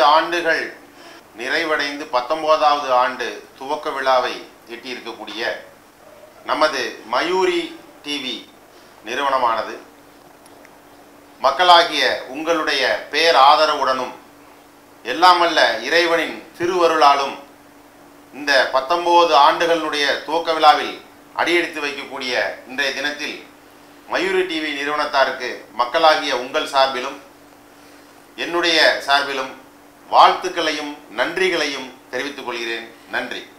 ஆண்டுகள் நிறைவடைந்து பத்தொன்பதாவது ஆண்டு துவக்க விழாவை எட்டியிருக்கக்கூடிய நமது மயூரி டிவி நிறுவனமானது மக்களாகிய உங்களுடைய பேர் ஆதரவுடனும் எல்லாமல்ல இறைவனின் திருவருளாலும் இந்த பத்தொன்பது ஆண்டுகளினுடைய துவக்க விழாவில் அடியெடுத்து வைக்கக்கூடிய இன்றைய தினத்தில் மயூரி டிவி நிறுவனத்தாருக்கு மக்களாகிய உங்கள் சார்பிலும் என்னுடைய சார்பிலும் வாழ்த்துக்களையும் நன்றிகளையும் தெரிவித்துக் கொள்கிறேன் நன்றி